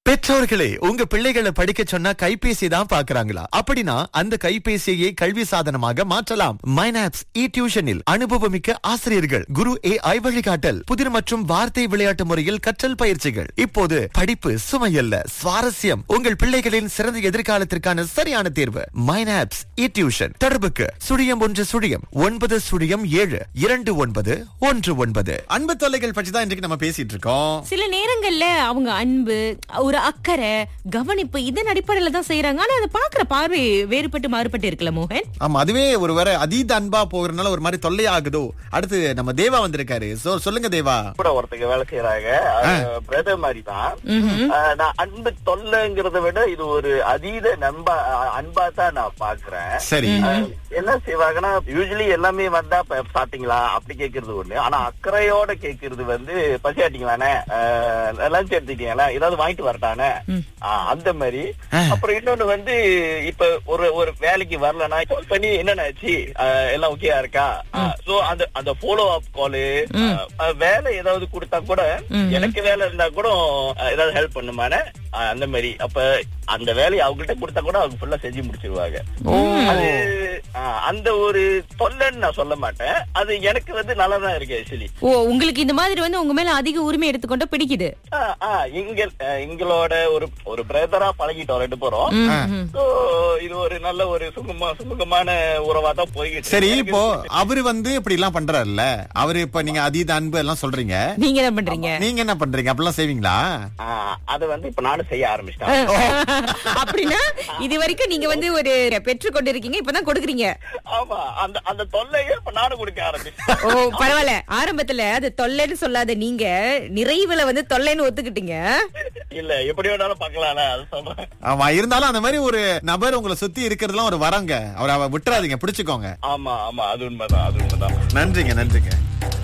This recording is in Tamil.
பெற்றோர்களே உங்க பிள்ளைகளை படிக்க சொன்னா கைபேசி தான் பாக்குறாங்களா அப்படின்னா அந்த கைபேசியை கல்வி சாதனமாக மாற்றலாம் மைனாப்ஸ் இ டியூஷனில் அனுபவமிக்க ஆசிரியர்கள் குரு ஏ ஐ வழிகாட்டல் புதிர் மற்றும் வார்த்தை விளையாட்டு முறையில் கற்றல் பயிற்சிகள் இப்போது படிப்பு சுமையல்ல சுவாரஸ்யம் உங்கள் பிள்ளைகளின் சிறந்த எதிர்காலத்திற்கான சரியான தேர்வு மைனாப்ஸ் இ டியூஷன் தொடர்புக்கு சுழியம் ஒன்று சுழியம் ஒன்பது சுழியம் ஏழு இரண்டு ஒன்பது ஒன்று ஒன்பது அன்பு தொல்லைகள் பற்றி தான் இன்றைக்கு நம்ம பேசிட்டு இருக்கோம் சில நேரங்கள்ல அவங்க அன்பு ஒரு அக்கறை கவனிப்பு இதன் அடிப்படையில தான் செய்யறாங்க ஆனா அதை பாக்குற பார்வை வேறுபட்டு மாறுபட்டு இருக்குல்ல மோகன் ஆமா அதுவே ஒரு வர அதீத அன்பா போகிறனால ஒரு மாதிரி தொல்லை ஆகுதோ அடுத்து நம்ம தேவா வந்திருக்காரு சோ சொல்லுங்க தேவா கூட ஒருத்தங்க வேலை செய்யறாங்க பிரதர் மாதிரி தான் நான் அன்பு தொல்லைங்கிறத விட இது ஒரு அதீத நண்பா அஹ், அன்பா தான் நான் பாக்குறேன் சரி அஹ், என்ன செய்வாங்கன்னா யூஸ்வலி எல்லாமே வந்தா "இப்ப சாப்பிட்டீங்களா அப்படி கேக்குறது ஒண்ணு ஆனா அக்கறையோட கேக்குறது வந்து பசி ஆட்டிங்களானே லஞ்ச் எடுத்துட்டீங்களா ஏதாவது வாங்கிட்டு வரட்டானே ஆஹ், அந்த மாதிரி அப்புறம் இன்னொன்னு வந்து இப்ப ஒரு ஒரு வேலைக்கு வரலன்னா கால் பண்ணி என்னென்ன ஆச்சு அஹ், எல்லாம் ஓகேயா இருக்கா சோ அந்த அந்த ஃபாலோ அப் காலு வேலை ஏதாவது கொடுத்தா கூட எனக்கு வேலை இருந்தா கூட அஹ், ஏதாவது ஹெல்ப் பண்ணுமானே அஹ், அந்த மாதிரி அப்ப அந்த வேலையை அவங்ககிட்ட கொடுத்தா கூட அவங்க ஃபுல்லா செஞ்சு முடிச்சிருவாங்க அது அஹ், அந்த ஒரு தொல்லைன்னு நான் சொல்ல மாட்டேன் அது எனக்கு வந்து நல்லா தான் இருக்கு ஆக்சுவலி ஓ உங்களுக்கு இந்த மாதிரி வந்து உங்க மேல அதிக உரிமை எடுத்துக்கொண்ட பிடிக்குது இங்க அஹ், எங்களோட ஒரு ஒரு பிரதரா பழகிட்டோம் ரெண்டு பேரும் So, இது ஒரு நல்ல ஒரு சுகமா சுமூகமான உறவா தான் போய்கிட்டு சரி இருக்கு. இப்போ அவரு வந்து இப்படி எல்லாம் பண்றாருல்ல அவரு இப்ப நீங்க அதீத அன்பு எல்லாம் சொல்றீங்க நீங்க என்ன பண்றீங்க நீங்க என்ன பண்றீங்க அப்படிலாம் செய்வீங்களா ஆஹ் அதை வந்து இப்ப நானும் செய்ய ஆரம்பிச்சிட்டேன் அப்படின்னா இது வரைக்கும் நீங்க வந்து ஒரு பெற்றுக் கொண்டிருக்கீங்க இப்பதான் கொடுக்குறீங்க ஆமா அந்த அந்த தொல்லையை இப்ப நானும் கொடுக்க ஆரம்பிச்சேன் ஓ பரவாயில்ல ஆரம்பத்துல அது தொல்லைன்னு சொல்லாத நீங்க நிறைவுல வந்து தொல்லைன்னு ஒத்துக்கிட்டீங்க இல்ல எப்படி வேணாலும் பாக்கலாம்ல அது சொல்றேன் ஆமா இருந்தாலும் அந்த மாதிரி ஒரு நபர் உங்களை சுத்தி இருக்கிறதுலாம் ஒரு வரங்க அவரை விட்டுறாதீங்க பிடிச்சுக்கோங்க ஆமா ஆமா அது உண்மைதான் அது உண்மைதான் நன்றிங்க நன்றிங்க